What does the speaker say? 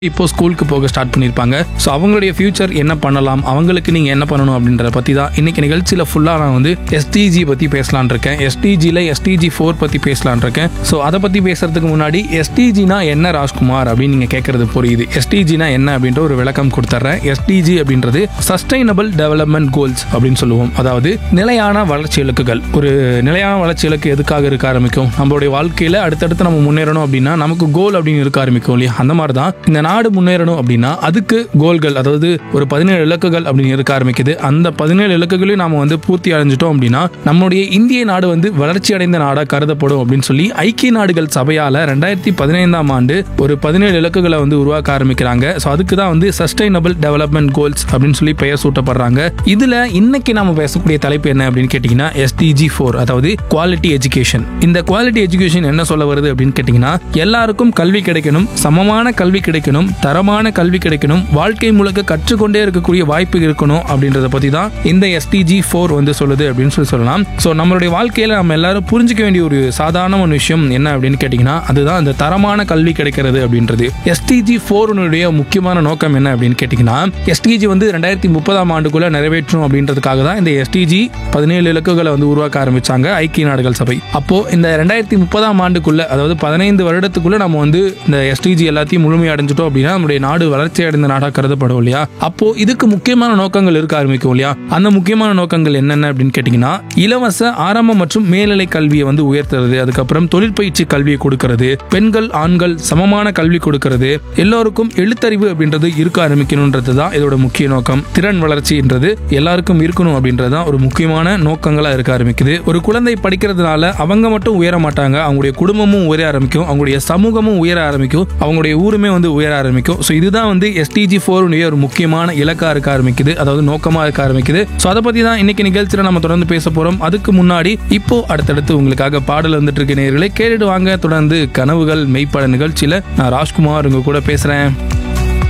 இப்போ ஸ்கூலுக்கு போக ஸ்டார்ட் பண்ணியிருப்பாங்க ஸோ அவங்களுடைய ஃபியூச்சர் என்ன பண்ணலாம் அவங்களுக்கு நீங்கள் என்ன பண்ணணும் அப்படின்றத பற்றி தான் இன்னைக்கு நிகழ்ச்சியில் ஃபுல்லாக நான் வந்து எஸ்டிஜி பற்றி பேசலான் இருக்கேன் எஸ்டிஜியில் எஸ்டிஜி ஃபோர் பற்றி பேசலான் இருக்கேன் ஸோ அதை பற்றி பேசுறதுக்கு முன்னாடி எஸ்டிஜினா என்ன ராஜ்குமார் அப்படின்னு நீங்கள் கேட்குறது புரியுது எஸ்டிஜினா என்ன அப்படின்ற ஒரு விளக்கம் கொடுத்துட்றேன் எஸ்டிஜி அப்படின்றது சஸ்டைனபிள் டெவலப்மெண்ட் கோல்ஸ் அப்படின்னு சொல்லுவோம் அதாவது நிலையான வளர்ச்சி இலக்குகள் ஒரு நிலையான வளர்ச்சி இலக்கு எதுக்காக இருக்க ஆரம்பிக்கும் நம்மளுடைய வாழ்க்கையில் அடுத்தடுத்து நம்ம முன்னேறணும் அப்படின்னா நமக்கு கோல் அப்படின்னு இருக்க ஆரம்பிக்கும் இல்லையா அந்த மாதிரி தான் இந்த நாடு முன்னேறணும் அப்படின்னா அதுக்கு கோல்கள் அதாவது ஒரு பதினேழு இலக்குகள் அப்படின்னு இருக்க ஆரம்பிக்குது அந்த பதினேழு இலக்குகளையும் நாம வந்து பூர்த்தி அடைஞ்சிட்டோம் அப்படின்னா நம்முடைய இந்திய நாடு வந்து வளர்ச்சி அடைந்த நாடாக கருதப்படும் அப்படின்னு சொல்லி ஐக்கிய நாடுகள் சபையால ரெண்டாயிரத்தி பதினைந்தாம் ஆண்டு ஒரு பதினேழு இலக்குகளை வந்து உருவாக்க ஆரம்பிக்கிறாங்க ஸோ அதுக்கு தான் வந்து சஸ்டைனபிள் டெவலப்மெண்ட் கோல்ஸ் அப்படின்னு சொல்லி பெயர் சூட்டப்படுறாங்க இதுல இன்னைக்கு நாம பேசக்கூடிய தலைப்பு என்ன அப்படின்னு கேட்டீங்கன்னா எஸ்டிஜி ஃபோர் அதாவது குவாலிட்டி எஜுகேஷன் இந்த குவாலிட்டி எஜுகேஷன் என்ன சொல்ல வருது அப்படின்னு கேட்டீங்கன்னா எல்லாருக்கும் கல்வி கிடைக்கணும் சமமான கல்வி கிடைக்கணும் தரமான கல்வி கிடைக்கணும் வாழ்க்கை முழுக்க கற்றுக்கொண்டே இருக்கக்கூடிய வாய்ப்பு இருக்கணும் அப்படின்றத பத்தி தான் இந்த எஸ்டிஜி ஃபோர் வந்து சொல்லுது அப்படின்னு சொல்லி சொல்லலாம் ஸோ நம்மளுடைய வாழ்க்கையில நம்ம எல்லாரும் புரிஞ்சுக்க வேண்டிய ஒரு சாதாரண ஒரு விஷயம் என்ன அப்படின்னு கேட்டீங்கன்னா அதுதான் இந்த தரமான கல்வி கிடைக்கிறது அப்படின்றது எஸ்டிஜி ஃபோருனுடைய முக்கியமான நோக்கம் என்ன அப்படின்னு கேட்டீங்கன்னா எஸ்டிஜி வந்து ரெண்டாயிரத்தி முப்பதாம் ஆண்டுக்குள்ள நிறைவேற்றணும் அப்படின்றதுக்காக தான் இந்த எஸ்டிஜி பதினேழு இலக்குகளை வந்து உருவாக்க ஆரம்பிச்சாங்க ஐக்கிய நாடுகள் சபை அப்போ இந்த ரெண்டாயிரத்தி முப்பதாம் ஆண்டுக்குள்ள அதாவது பதினைந்து வருடத்துக்குள்ள நம்ம வந்து இந்த எஸ்டிஜி எல்லாத்தையும் முழுமை அடைஞ்சிட்டோம் அப்படின்னா நம்முடைய நாடு வளர்ச்சி அடைந்த நாடாக கருதப்படும் இல்லையா அப்போ இதுக்கு முக்கியமான நோக்கங்கள் இருக்க ஆரம்பிக்கும் இல்லையா அந்த முக்கியமான நோக்கங்கள் என்னென்ன அப்படின்னு கேட்டீங்கன்னா இலவச ஆரம்ப மற்றும் மேல்நிலை கல்வியை வந்து உயர்த்துறது அதுக்கப்புறம் தொழிற்பயிற்சி கல்வியை கொடுக்கறது பெண்கள் ஆண்கள் சமமான கல்வி கொடுக்கறது எல்லோருக்கும் எழுத்தறிவு அப்படின்றது இருக்க ஆரம்பிக்கணுன்றது தான் இதோட முக்கிய நோக்கம் திறன் வளர்ச்சின்றது எல்லாருக்கும் இருக்கணும் அப்படின்றது தான் ஒரு முக்கியமான நோக்கங்களா இருக்க ஆரம்பிக்குது ஒரு குழந்தை படிக்கிறதுனால அவங்க மட்டும் உயர மாட்டாங்க அவங்களுடைய குடும்பமும் உயர ஆரம்பிக்கும் அவங்களுடைய சமூகமும் உயர ஆரம்பிக்கும் அவங்களுடைய ஊருமே வந்து உயர ஆரம்பிக்கும் ஸோ இதுதான் வந்து எஸ்டிஜி ஃபோருடைய ஒரு முக்கியமான இலக்கா இருக்க ஆரம்பிக்குது அதாவது நோக்கமா இருக்க ஆரம்பிக்குது ஸோ அதை பத்தி தான் இன்னைக்கு நிகழ்ச்சியில் நம்ம தொடர்ந்து பேச போறோம் அதுக்கு முன்னாடி இப்போ அடுத்தடுத்து உங்களுக்காக பாடல் வந்துட்டு இருக்க நேர்களை கேட்டுட்டு வாங்க தொடர்ந்து கனவுகள் மெய்ப்பட நிகழ்ச்சியில நான் ராஜ்குமார் உங்க கூட பேசுறேன்